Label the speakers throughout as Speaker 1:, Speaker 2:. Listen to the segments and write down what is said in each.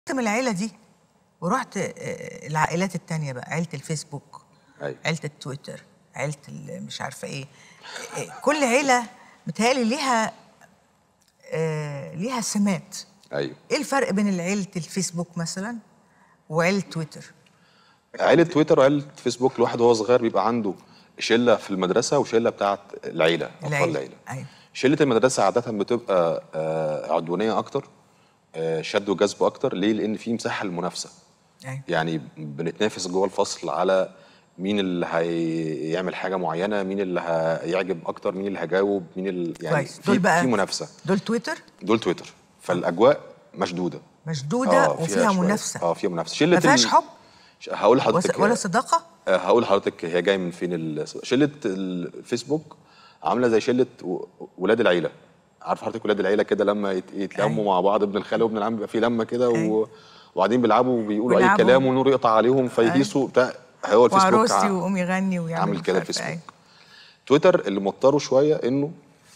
Speaker 1: من العيله دي ورحت آه، العائلات التانية بقى عيله الفيسبوك
Speaker 2: ايوه
Speaker 1: عيله التويتر عيله ال- مش عارفه ايه آه، كل عيله متهيألي ليها آه، ليها سمات
Speaker 2: ايوه
Speaker 1: ايه الفرق بين عيله الفيسبوك مثلا وعيله تويتر
Speaker 2: عيله تويتر وعيله فيسبوك الواحد وهو صغير بيبقى عنده شله في المدرسه وشله بتاعت العيله اطفال العيله
Speaker 1: ايوه
Speaker 2: شله المدرسه عاده بتبقى آه، عدوانيه اكتر آه، شد وجذب اكتر ليه لان في مساحه للمنافسه
Speaker 1: ايوه
Speaker 2: يعني بنتنافس جوه الفصل على مين اللي هيعمل حاجه معينه مين اللي هيعجب اكتر مين اللي هيجاوب مين اللي يعني
Speaker 1: كويس.
Speaker 2: في
Speaker 1: دول بقى-
Speaker 2: في منافسه
Speaker 1: دول تويتر
Speaker 2: دول تويتر فالاجواء مشدوده
Speaker 1: مشدوده
Speaker 2: آه،
Speaker 1: وفيها
Speaker 2: شوية.
Speaker 1: منافسه
Speaker 2: اه فيها منافسه شله
Speaker 1: ما فيهاش
Speaker 2: ال-
Speaker 1: حب
Speaker 2: ش- هقول
Speaker 1: وس-
Speaker 2: لحضرتك
Speaker 1: ولا صداقه
Speaker 2: آه، هقول لحضرتك هي جايه من فين ال- شله الفيسبوك عامله زي شله و- ولاد العيله عارف حضرتك ولاد العيله كده لما يت- يتلموا
Speaker 1: أيوة.
Speaker 2: مع بعض ابن الخاله وابن العم بيبقى في لمه كده و...
Speaker 1: أيوة.
Speaker 2: وبعدين بيلعبوا وبيقولوا اي
Speaker 1: ويلعبوا.
Speaker 2: كلام والنور يقطع عليهم فيهيصوا بتاع هو الفيسبوك
Speaker 1: وعروستي
Speaker 2: ع-
Speaker 1: وقوم يغني ويعمل
Speaker 2: عامل
Speaker 1: مش
Speaker 2: كده
Speaker 1: عارفة
Speaker 2: الفيسبوك
Speaker 1: إيه.
Speaker 2: تويتر اللي موتره شويه انه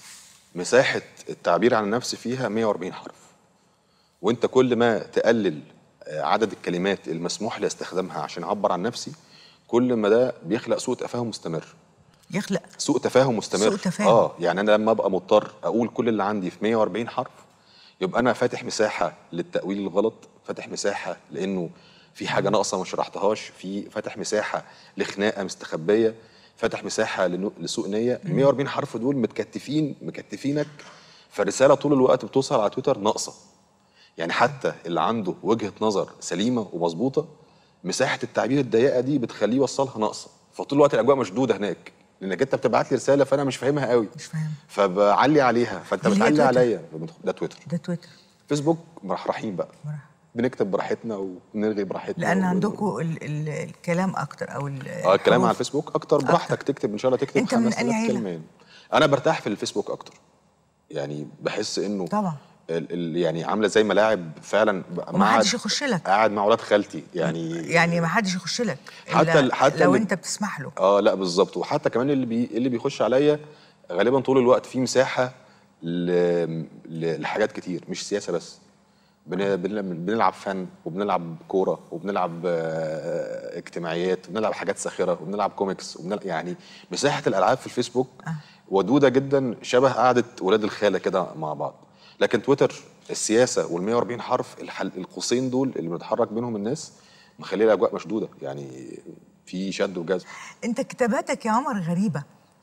Speaker 2: مساحه التعبير عن النفس فيها 140 حرف وانت كل ما تقلل آه، عدد الكلمات المسموح لي استخدامها عشان اعبر عن نفسي كل ما ده بيخلق سوء تفاهم مستمر
Speaker 1: يخلق
Speaker 2: سوء تفاهم مستمر
Speaker 1: سوء تفاهم.
Speaker 2: اه يعني انا لما ابقى مضطر اقول كل اللي عندي في 140 حرف يبقى انا فاتح مساحه للتاويل الغلط فاتح مساحه لانه في حاجه ناقصه ما شرحتهاش في فاتح مساحه لخناقه مستخبيه فاتح مساحه لنو- لسوء نيه ال 140 حرف دول متكتفين مكتفينك فالرساله طول الوقت بتوصل على تويتر ناقصه يعني حتى اللي عنده وجهه نظر سليمه ومظبوطه مساحه التعبير الضيقه دي بتخليه يوصلها ناقصه فطول الوقت الاجواء مشدوده هناك لانك انت بتبعت لي رساله فانا مش فاهمها قوي
Speaker 1: مش فاهم
Speaker 2: فبعلي عليها فانت
Speaker 1: اللي هي
Speaker 2: بتعلي
Speaker 1: تويتر.
Speaker 2: عليا ده تويتر
Speaker 1: ده تويتر
Speaker 2: فيسبوك مرحرحين بقى
Speaker 1: مرة.
Speaker 2: بنكتب براحتنا ونرغي براحتنا
Speaker 1: لان
Speaker 2: و-
Speaker 1: عندكم ال ال الكلام اكتر او ال-
Speaker 2: اه الكلام على
Speaker 1: الحروف.
Speaker 2: الفيسبوك اكتر براحتك تكتب ان شاء الله تكتب
Speaker 1: أنت من
Speaker 2: 5000
Speaker 1: أنهي عيلة؟
Speaker 2: كلمه يعني. انا برتاح في الفيسبوك اكتر يعني بحس انه
Speaker 1: طبعا
Speaker 2: ال ال يعني عامله زي ملاعب فعلا بقى
Speaker 1: وما
Speaker 2: قاعد-
Speaker 1: حدش يخش لك
Speaker 2: قاعد مع ولاد خالتي يعني
Speaker 1: يعني ما حدش يخش لك
Speaker 2: حتى
Speaker 1: إلا
Speaker 2: ال- حتى
Speaker 1: لو
Speaker 2: اللي-
Speaker 1: انت بتسمح له
Speaker 2: اه لا بالظبط وحتى كمان اللي بي اللي بيخش عليا غالبا طول الوقت في مساحه ل... ل... لحاجات كتير مش سياسه بس بن... بن... بنلعب فن وبنلعب كوره وبنلعب آه، اجتماعيات وبنلعب حاجات ساخره وبنلعب كوميكس وبنلعب يعني مساحه الالعاب في الفيسبوك
Speaker 1: آه.
Speaker 2: ودوده جدا شبه قعده ولاد الخاله كده مع بعض لكن تويتر السياسه وال 140 حرف الحل... القوسين دول اللي بنتحرك بينهم الناس مخليه الاجواء مشدوده يعني في شد وجذب
Speaker 1: انت كتاباتك يا عمر غريبه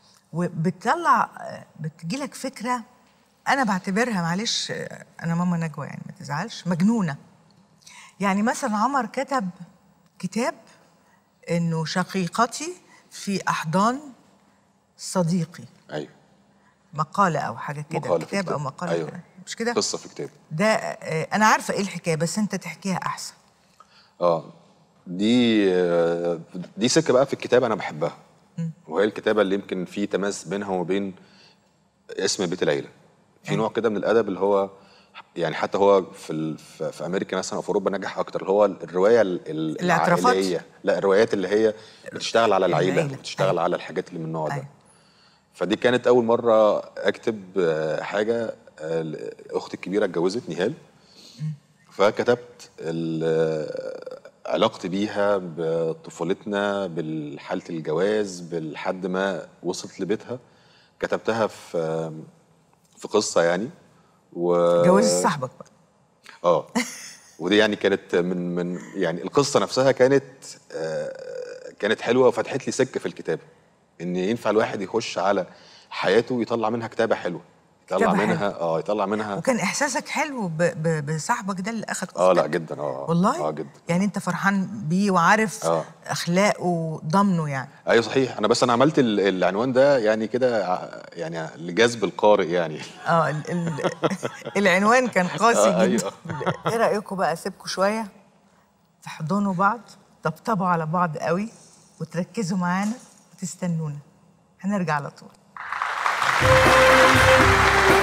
Speaker 1: وبتطلع بتجيلك فكره انا بعتبرها معلش انا ماما نجوى يعني ما تزعلش مجنونه يعني مثلا عمر كتب كتاب انه شقيقتي في احضان صديقي
Speaker 2: ايوه
Speaker 1: مقاله او حاجه كده
Speaker 2: مقالة في
Speaker 1: كتاب او
Speaker 2: كتاب.
Speaker 1: مقاله
Speaker 2: أيوة.
Speaker 1: كده. مش كده
Speaker 2: قصه في كتاب
Speaker 1: ده آه، انا عارفه ايه الحكايه بس انت تحكيها احسن
Speaker 2: اه دي آه، دي سكه بقى في الكتابه انا بحبها وهي الكتابه اللي يمكن في تماس بينها وبين اسم بيت العيله في نوع كده من الادب اللي هو يعني حتى هو في ال- في في امريكا مثلا او في اوروبا نجح اكتر اللي هو الروايه ال- ال-
Speaker 1: الاعترافات؟
Speaker 2: العائليه لا الروايات اللي هي بتشتغل على العيله
Speaker 1: العيلة.
Speaker 2: بتشتغل
Speaker 1: أيوة.
Speaker 2: على الحاجات اللي من النوع ده
Speaker 1: أيوة.
Speaker 2: فدي كانت اول مره اكتب آه، حاجه آه، اختي الكبيره اتجوزت نهال فكتبت ال- علاقتي بيها بطفولتنا بالحالة الجواز بالحد ما وصلت لبيتها كتبتها في في قصة يعني و
Speaker 1: جوز صاحبك بقى
Speaker 2: اه ودي يعني كانت من من يعني القصة نفسها كانت آه، كانت حلوة وفتحت لي سكة في الكتابة ان ينفع الواحد يخش على حياته يطلع منها كتابة حلوة يطلع
Speaker 1: كتابة
Speaker 2: منها اه يطلع منها
Speaker 1: وكان احساسك حلو ب- ب- بصاحبك ده اللي اخد
Speaker 2: اه لا
Speaker 1: أختك؟
Speaker 2: جدا اه
Speaker 1: والله
Speaker 2: اه جدا
Speaker 1: يعني انت فرحان بيه وعارف
Speaker 2: آه.
Speaker 1: اخلاقه وضمنه يعني
Speaker 2: ايوه صحيح انا بس انا عملت ال- العنوان ده يعني كده ع- يعني لجذب القارئ يعني
Speaker 1: اه ال ال العنوان كان قاسي
Speaker 2: آه،
Speaker 1: جدا
Speaker 2: أيوة.
Speaker 1: ايه رايكم بقى اسيبكم شويه تحضنوا بعض طبطبوا على بعض قوي وتركزوا معانا وتستنونا هنرجع على طول